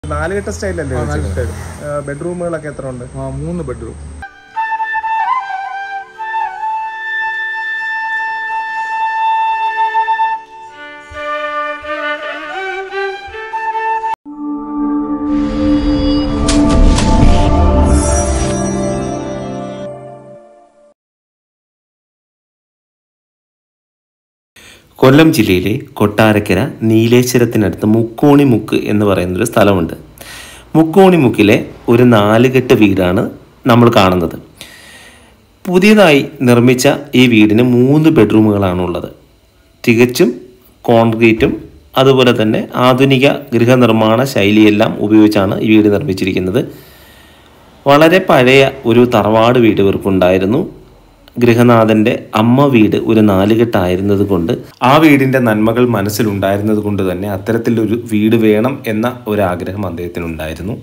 നാലുകെട്ട സ്റ്റൈലല്ലേ ആ, നാല് സ്റ്റൈൽ ബെഡ്റൂമുകളൊക്കെ എത്ര ഉണ്ട് ആ മൂന്ന് ബെഡ്റൂം കൊല്ലം ജില്ലയിലെ കൊട്ടാരക്കര നീലേശ്വരത്തിനടുത്ത് മുക്കോണി മുക്ക് എന്ന് പറയുന്നൊരു സ്ഥലമുണ്ട് മുക്കോണി മുക്കിലെ ഒരു നാലുകെട്ട് വീടാണ് നമ്മൾ കാണുന്നത് പുതിയതായി നിർമ്മിച്ച ഈ വീടിന് മൂന്ന് ബെഡ്റൂമുകളാണുള്ളത് തികച്ചും കോൺക്രീറ്റും അതുപോലെ തന്നെ ആധുനിക ഗൃഹനിർമ്മാണ ശൈലിയെല്ലാം ഉപയോഗിച്ചാണ് ഈ വീട് നിർമ്മിച്ചിരിക്കുന്നത് വളരെ പഴയ ഒരു തറവാട് വീട് വെറുപ്പുണ്ടായിരുന്നു ഗൃഹനാഥന്റെ അമ്മ വീട് ഒരു നാലുകെട്ടായിരുന്നത് കൊണ്ട് ആ വീടിന്റെ നന്മകൾ മനസ്സിലുണ്ടായിരുന്നത് കൊണ്ട് തന്നെ അത്തരത്തിലൊരു വീട് വേണം എന്ന ഒരു ആഗ്രഹം അദ്ദേഹത്തിനുണ്ടായിരുന്നു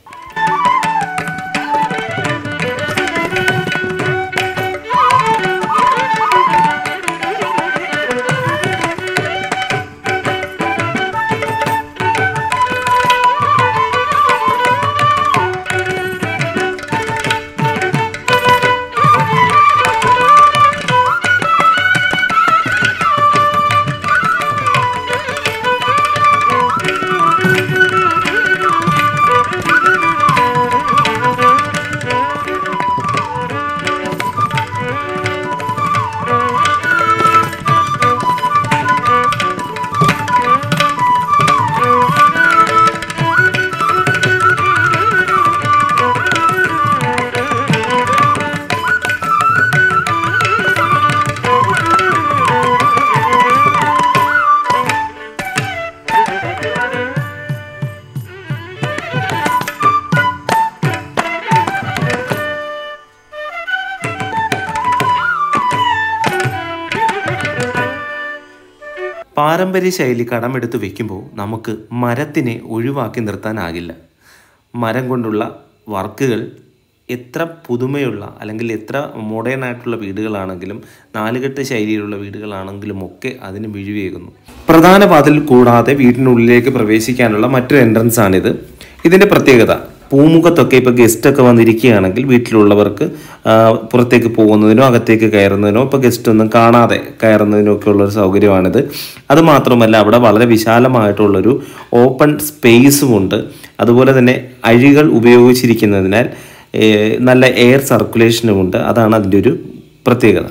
പാരമ്പര്യ ശൈലി കടമെടുത്ത് വെക്കുമ്പോൾ നമുക്ക് മരത്തിനെ ഒഴിവാക്കി നിർത്താനാകില്ല മരം കൊണ്ടുള്ള വർക്കുകൾ എത്ര പുതുമയുള്ള അല്ലെങ്കിൽ എത്ര മോഡേൺ ആയിട്ടുള്ള വീടുകളാണെങ്കിലും നാലുകെട്ട് ശൈലിയിലുള്ള വീടുകളാണെങ്കിലും ഒക്കെ അതിന് മിഴിവേകുന്നു പ്രധാന വാതിൽ കൂടാതെ വീടിനുള്ളിലേക്ക് പ്രവേശിക്കാനുള്ള മറ്റൊരു എൻട്രൻസ് ആണിത് ഇതിൻ്റെ പ്രത്യേകത പൂമുഖത്തൊക്കെ ഇപ്പോൾ ഗസ്റ്റ് ഒക്കെ വന്നിരിക്കുകയാണെങ്കിൽ വീട്ടിലുള്ളവർക്ക് ആ, പുറത്തേക്ക് പോകുന്നതിനോ അകത്തേക്ക് കയറുന്നതിനോ ഇപ്പോൾ ഗസ്റ്റ് ഒന്നും കാണാതെ കയറുന്നതിനോ ഒക്കെ ഉള്ളൊരു സൗകര്യമാണിത് അത് മാത്രമല്ല അവിടെ വളരെ വിശാലമായിട്ടുള്ളൊരു ഓപ്പൺ സ്പേസും ഉണ്ട് അതുപോലെ തന്നെ അഴികൾ ഉപയോഗിച്ചിരിക്കുന്നതിനാൽ ഏ, നല്ല എയർ സർക്കുലേഷനും ഉണ്ട് അതാണ് അതിൻ്റെ ഒരു പ്രത്യേകത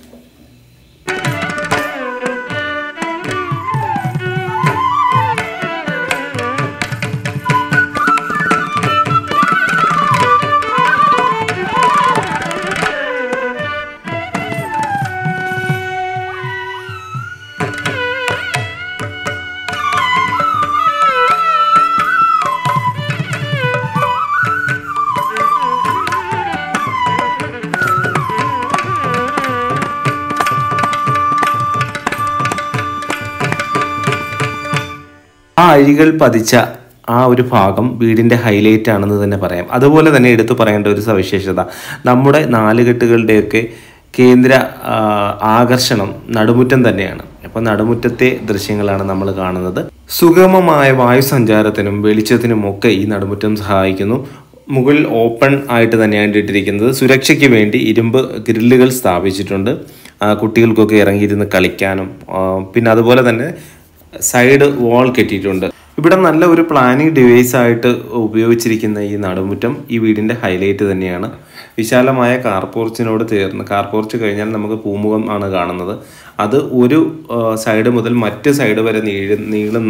ആ അഴികൾ പതിച്ച ആ ഒരു ഭാഗം വീടിൻ്റെ ഹൈലൈറ്റ് ആണെന്ന് തന്നെ പറയാം അതുപോലെ തന്നെ എടുത്തു പറയേണ്ട ഒരു സവിശേഷത നമ്മുടെ നാലുകെട്ടുകളുടെയൊക്കെ കേന്ദ്ര ആ, ആകർഷണം നടുമുറ്റം തന്നെയാണ് അപ്പോൾ നടുമുറ്റത്തെ ദൃശ്യങ്ങളാണ് നമ്മൾ കാണുന്നത് സുഗമമായ വായു സഞ്ചാരത്തിനും വെളിച്ചത്തിനും ഒക്കെ ഈ നടുമുറ്റം സഹായിക്കുന്നു മുകളിൽ ഓപ്പൺ ആയിട്ട് തന്നെയാണ് ഇട്ടിരിക്കുന്നത് സുരക്ഷയ്ക്ക് വേണ്ടി ഇരുമ്പ് ഗ്രില്ലുകൾ സ്ഥാപിച്ചിട്ടുണ്ട് ആ, കുട്ടികൾക്കൊക്കെ ഇറങ്ങിയിരുന്ന് കളിക്കാനും ആ, പിന്നെ അതുപോലെ തന്നെ സൈഡ് വാൾ കെട്ടിയിട്ടുണ്ട് ഇവിടെ നല്ല ഒരു പ്ലാനിങ് ഡിവൈസ് ആയിട്ട് ഉപയോഗിച്ചിരിക്കുന്ന ഈ നടുമുറ്റം ഈ വീടിന്റെ ഹൈലൈറ്റ് തന്നെയാണ് വിശാലമായ കാർ പോർച്ചിനോട് ചേർന്ന് കാർ പോർച്ച് കഴിഞ്ഞാൽ നമുക്ക് പൂമുഖം ആണ് കാണുന്നത് അത് ഒരു സൈഡ് മുതൽ മറ്റ് സൈഡ് വരെ നീളു നീളുന്ന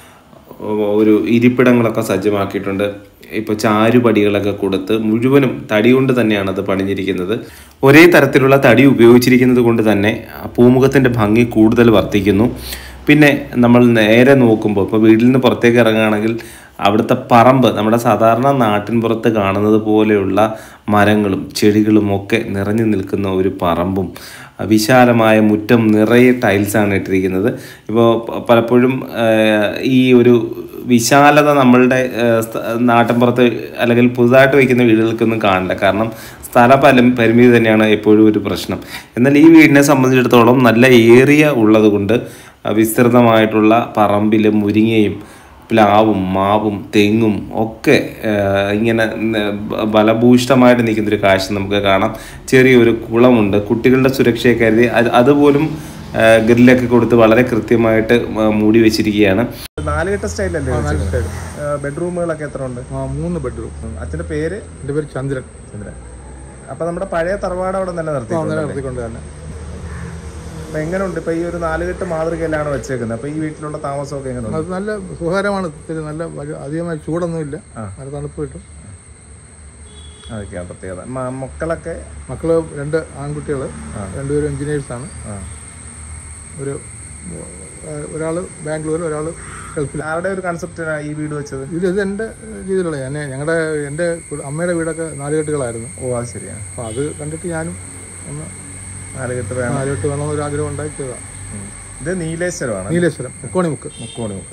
ഒരു ഇരിപ്പിടങ്ങളൊക്കെ സജ്ജമാക്കിയിട്ടുണ്ട് ഇപ്പോൾ ചാരുപടികളൊക്കെ കൊടുത്ത് മുഴുവനും തടി കൊണ്ട് തന്നെയാണ് അത് പണിഞ്ഞിരിക്കുന്നത് ഒരേ തരത്തിലുള്ള തടി ഉപയോഗിച്ചിരിക്കുന്നത് കൊണ്ട് തന്നെ ആ പൂമുഖത്തിൻ്റെ ഭംഗി കൂടുതൽ വർദ്ധിക്കുന്നു പിന്നെ നമ്മൾ നേരെ നോക്കുമ്പോൾ ഇപ്പോൾ വീട്ടിൽ നിന്ന് പുറത്തേക്ക് ഇറങ്ങുകയാണെങ്കിൽ അവിടുത്തെ പറമ്പ് നമ്മുടെ സാധാരണ നാട്ടിൻ പുറത്ത് കാണുന്നത് പോലെയുള്ള മരങ്ങളും ചെടികളും ഒക്കെ നിറഞ്ഞു നിൽക്കുന്ന ഒരു പറമ്പും വിശാലമായ മുറ്റം നിറയെ ടൈൽസാണ് ഇട്ടിരിക്കുന്നത് ഇപ്പോൾ പ- പലപ്പോഴും ആ, ഈ ഒരു വിശാലത നമ്മളുടെ ആ, സ്ഥ- നാട്ടിൻപുറത്ത് അല്ലെങ്കിൽ പുതുതായിട്ട് വയ്ക്കുന്ന വീടുകൾക്കൊന്നും കാണില്ല കാരണം സ്ഥല പല പരിമിതി തന്നെയാണ് എപ്പോഴും ഒരു പ്രശ്നം എന്നാൽ ഈ വീടിനെ സംബന്ധിച്ചിടത്തോളം നല്ല ഏരിയ ഉള്ളത് കൊണ്ട് വിസ്തൃതമായിട്ടുള്ള പറമ്പിൽ മുരിങ്ങയും പ്ലാവും മാവും തെങ്ങും ഒക്കെ ആ, ഇങ്ങനെ ന- ബ- ബലഭൂയിഷ്ടമായിട്ട് നിൽക്കുന്നൊരു കാഴ്ച നമുക്ക് കാണാം ചെറിയൊരു കുളമുണ്ട് കുട്ടികളുടെ സുരക്ഷയെ കരുതി അത് അതുപോലും ആ, ഗ്രില്ലൊക്കെ കൊടുത്ത് വളരെ കൃത്യമായിട്ട് ആ, മൂടി വെച്ചിരിക്കുകയാണ് നാലുകെട്ട സ്റ്റൈലല്ലേ നാല് സ്റ്റൈൽ ബെഡ്റൂമുകളൊക്കെ എത്ര ഉണ്ട് ആ മൂന്ന് ബെഡ്റൂം അച്ഛന്റെ പേര് എൻ്റെ പേര് ചന്ദ്രൻ ചന്ദ്രൻ അപ്പൊ നമ്മുടെ പഴയ തറവാട് അവിടെ നിലനിർത്തി അങ്ങനെ നടത്തിക്കൊണ്ട് തന്നെ അപ്പൊ എങ്ങനെയുണ്ട് ഇപ്പൊ ഈ ഒരു നാലുകെട്ട് മാതൃകയിലാണ് വെച്ചേക്കുന്നത് അപ്പൊ ഈ വീട്ടിലുള്ള താമസമൊക്കെ എങ്ങനെയുണ്ട് അത് നല്ല സുഖകരമാണ് ഇത്തിരി നല്ല വലിയ- അധികമായി ചൂടൊന്നുമില്ല ആ. നല്ല തണുപ്പ് കിട്ടും അതൊക്കെയാണ് പ്രത്യേകത മ- മക്കളൊക്കെ മക്കള് രണ്ട് ആൺകുട്ടികൾ രണ്ടുപേരും എഞ്ചിനീയേഴ്സാണ് ആ. ഒരു ഒരാൾ ബാംഗ്ലൂർ ഒരാൾ ഗൾഫിൽ ആരുടെ ഒരു കൺസെപ്റ്റിനാണ് ഈ വീട് വെച്ചത് ഇത് ഇത് എൻ്റെ രീതിയിലുള്ള ഞാൻ ഞങ്ങളുടെ എൻ്റെ കു- അമ്മയുടെ വീടൊക്കെ നാലുകെട്ടുകളായിരുന്നു ഓ അത് ശരിയാണ് അപ്പോൾ അത് കണ്ടിട്ട് ഞാനും ഒന്ന് നാലുകെട്ട് വേണം നാലുകെട്ട് വേണമെന്നൊരു ആഗ്രഹം ഉണ്ടായി ചെയ്തതാണ് ഉം. ഇത് നീലേശ്വരമാണ് നീലേശ്വരം മുക്കോണിമുക്ക് മുക്കോണി മുക്ക്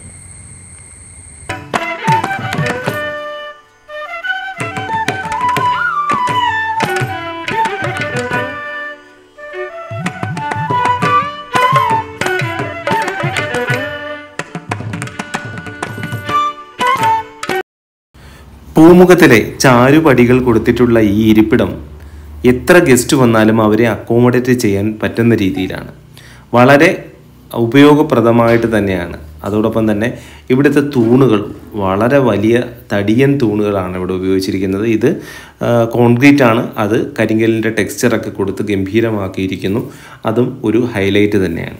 പൂമുഖത്തിലെ ചാരുപടികൾ കൊടുത്തിട്ടുള്ള ഈ ഇരിപ്പിടം എത്ര ഗസ്റ്റ് വന്നാലും അവരെ അക്കോമഡേറ്റ് ചെയ്യാൻ പറ്റുന്ന രീതിയിലാണ് വളരെ ഉപയോഗപ്രദമായിട്ട് തന്നെയാണ് അതോടൊപ്പം തന്നെ ഇവിടുത്തെ തൂണുകൾ വളരെ വലിയ തടിയൻ തൂണുകളാണ് ഇവിടെ ഉപയോഗിച്ചിരിക്കുന്നത് ഇത് ആ, കോൺക്രീറ്റ് ആണ് അത് കരിങ്കലിൻ്റെ ടെക്സ്ചറൊക്കെ കൊടുത്ത് ഗംഭീരമാക്കിയിരിക്കുന്നു അതും ഒരു ഹൈലൈറ്റ് തന്നെയാണ്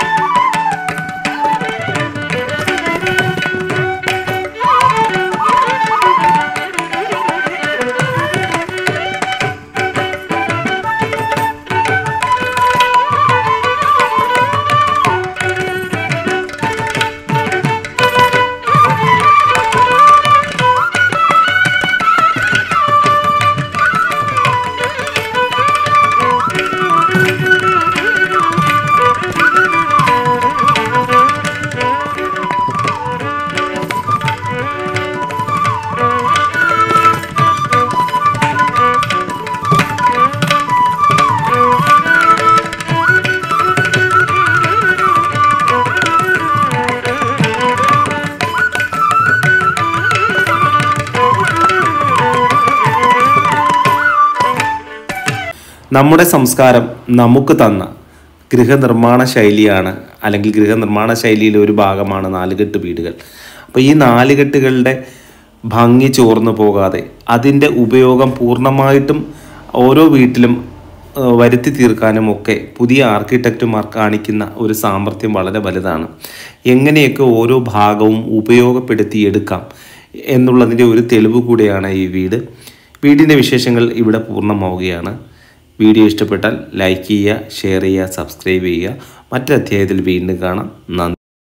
നമ്മുടെ സംസ്കാരം നമുക്ക് തന്ന ഗൃഹനിർമ്മാണ ശൈലിയാണ് അല്ലെങ്കിൽ ഗൃഹനിർമ്മാണ ശൈലിയിലെ ഒരു ഭാഗമാണ് നാലുകെട്ട് വീടുകൾ അപ്പോൾ ഈ നാലുകെട്ടുകളുടെ ഭംഗി ചോർന്നു പോകാതെ അതിൻ്റെ ഉപയോഗം പൂർണ്ണമായിട്ടും ഓരോ വീട്ടിലും ആ, വരുത്തി തീർക്കാനും ഒക്കെ പുതിയ ആർക്കിടെക്റ്റുമാർ കാണിക്കുന്ന ഒരു സാമർഥ്യം വളരെ വലുതാണ് എങ്ങനെയൊക്കെ ഓരോ ഭാഗവും ഉപയോഗപ്പെടുത്തിയെടുക്കാം എന്നുള്ളതിൻ്റെ ഒരു തെളിവ് കൂടെയാണ് ഈ വീട് വീടിൻ്റെ വിശേഷങ്ങൾ ഇവിടെ പൂർണ്ണമാവുകയാണ് വീഡിയോ ഇഷ്ടപ്പെട്ടാൽ ലൈക്ക് ചെയ്യുക ഷെയർ ചെയ്യുക സബ്സ്ക്രൈബ് ചെയ്യുക മറ്റൊരു അധ്യായത്തിൽ വീണ്ടും കാണാം നന്ദി